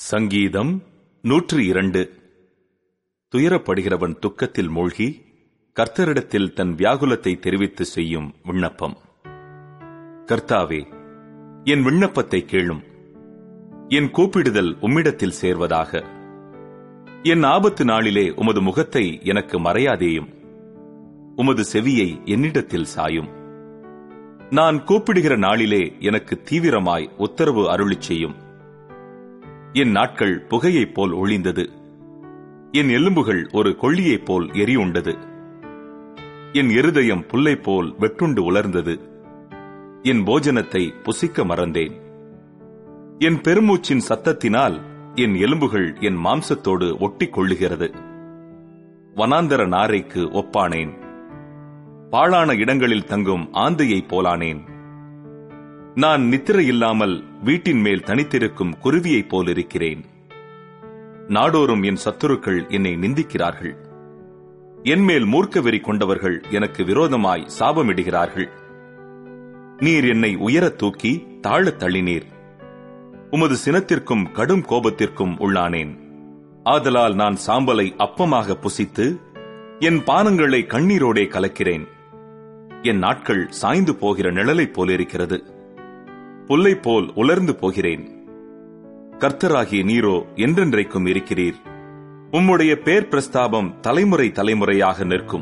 சங்கீதம் நூற்று இரண்டு துயரப்படுகிறவன் துக்கத்தில் மூழ்கி கர்த்தரிடத்தில் தன் வியாகுலத்தை தெரிவித்து செய்யும் விண்ணப்பம் கர்த்தாவே என் விண்ணப்பத்தை கேளும் என் கூப்பிடுதல் உம்மிடத்தில் சேர்வதாக என் ஆபத்து நாளிலே உமது முகத்தை எனக்கு மறையாதேயும் உமது செவியை என்னிடத்தில் சாயும் நான் கூப்பிடுகிற நாளிலே எனக்கு தீவிரமாய் உத்தரவு அருளிச் செய்யும் என் நாட்கள் புகையைப் போல் ஒளிந்தது என் எலும்புகள் ஒரு கொள்ளியைப் போல் எரியுண்டது என் இருதயம் புல்லைப் போல் வெட்டுண்டு உலர்ந்தது என் போஜனத்தை புசிக்க மறந்தேன் என் பெருமூச்சின் சத்தத்தினால் என் எலும்புகள் என் மாம்சத்தோடு ஒட்டிக் கொள்ளுகிறது வனாந்தர நாரைக்கு ஒப்பானேன் பாழான இடங்களில் தங்கும் ஆந்தையைப் போலானேன் நான் நித்திரை இல்லாமல் வீட்டின் மேல் தனித்திருக்கும் குருவியைப் போல் இருக்கிறேன் நாடோறும் என் சத்துருக்கள் என்னை நிந்திக்கிறார்கள் என்மேல் மூர்க்க வெறி கொண்டவர்கள் எனக்கு விரோதமாய் சாபமிடுகிறார்கள் நீர் என்னை உயரத் தூக்கி தாழத் தள்ளினீர் உமது சினத்திற்கும் கடும் கோபத்திற்கும் உள்ளானேன் ஆதலால் நான் சாம்பலை அப்பமாக புசித்து என் பானங்களை கண்ணீரோடே கலக்கிறேன் என் நாட்கள் சாய்ந்து போகிற நிழலைப் போலிருக்கிறது புல்லைப் போல் உலர்ந்து போகிறேன் கர்த்தராகிய நீரோ என்றென்றைக்கும் இருக்கிறீர் உம்முடைய பேர் பிரஸ்தாபம் தலைமுறை தலைமுறையாக நிற்கும்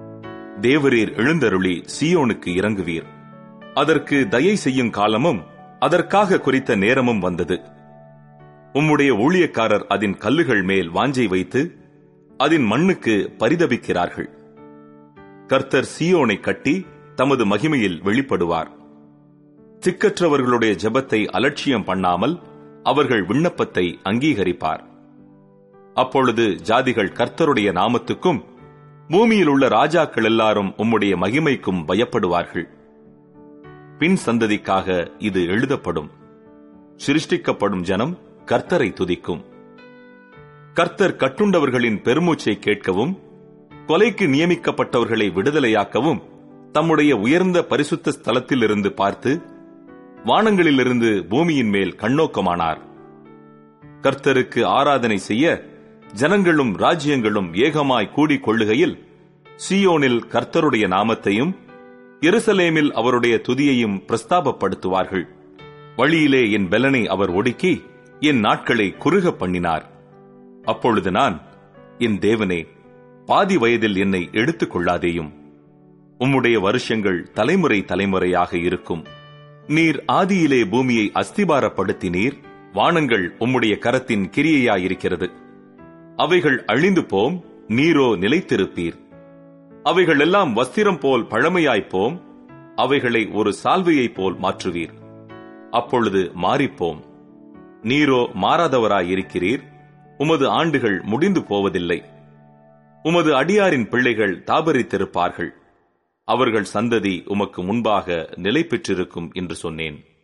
தேவரீர் எழுந்தருளி சியோனுக்கு இறங்குவீர் அதற்கு தயை செய்யும் காலமும் அதற்காக குறித்த நேரமும் வந்தது உம்முடைய ஊழியக்காரர் அதன் கல்லுகள் மேல் வாஞ்சை வைத்து அதன் மண்ணுக்கு பரிதபிக்கிறார்கள் கர்த்தர் சியோனை கட்டி தமது மகிமையில் வெளிப்படுவார் திக்கற்றவர்களுடைய ஜெபத்தை அலட்சியம் பண்ணாமல் அவர்கள் விண்ணப்பத்தை அங்கீகரிப்பார் அப்பொழுது ஜாதிகள் கர்த்தருடைய நாமத்துக்கும் பூமியில் உள்ள ராஜாக்கள் எல்லாரும் உம்முடைய மகிமைக்கும் பயப்படுவார்கள் பின் சந்ததிக்காக இது எழுதப்படும் சிருஷ்டிக்கப்படும் ஜனம் கர்த்தரை துதிக்கும் கர்த்தர் கட்டுண்டவர்களின் பெருமூச்சை கேட்கவும் கொலைக்கு நியமிக்கப்பட்டவர்களை விடுதலையாக்கவும் தம்முடைய உயர்ந்த பரிசுத்த ஸ்தலத்திலிருந்து பார்த்து வானங்களிலிருந்து பூமியின் மேல் கண்ணோக்கமானார் கர்த்தருக்கு ஆராதனை செய்ய ஜனங்களும் ராஜ்யங்களும் ஏகமாய் கூடிக் கொள்ளுகையில் சியோனில் கர்த்தருடைய நாமத்தையும் எருசலேமில் அவருடைய துதியையும் பிரஸ்தாபப்படுத்துவார்கள் வழியிலே என் பெலனை அவர் ஒடுக்கி என் நாட்களை குறுக பண்ணினார் அப்பொழுது நான் என் தேவனே பாதி வயதில் என்னை எடுத்துக் கொள்ளாதேயும் உம்முடைய வருஷங்கள் தலைமுறை தலைமுறையாக இருக்கும் நீர் ஆதியிலே பூமியை அஸ்திபாரப்படுத்தினீர் வானங்கள் உம்முடைய கரத்தின் கிரியையாயிருக்கிறது அவைகள் அழிந்து போம் நீரோ நிலைத்திருப்பீர் அவைகள் எல்லாம் வஸ்திரம் போல் பழமையாய்ப்போம் அவைகளை ஒரு சால்வையைப் போல் மாற்றுவீர் அப்பொழுது மாறிப்போம் நீரோ மாறாதவராயிருக்கிறீர் உமது ஆண்டுகள் முடிந்து போவதில்லை உமது அடியாரின் பிள்ளைகள் தாபரித்திருப்பார்கள் அவர்கள் சந்ததி உமக்கு முன்பாக நிலை பெற்றிருக்கும் என்று சொன்னேன்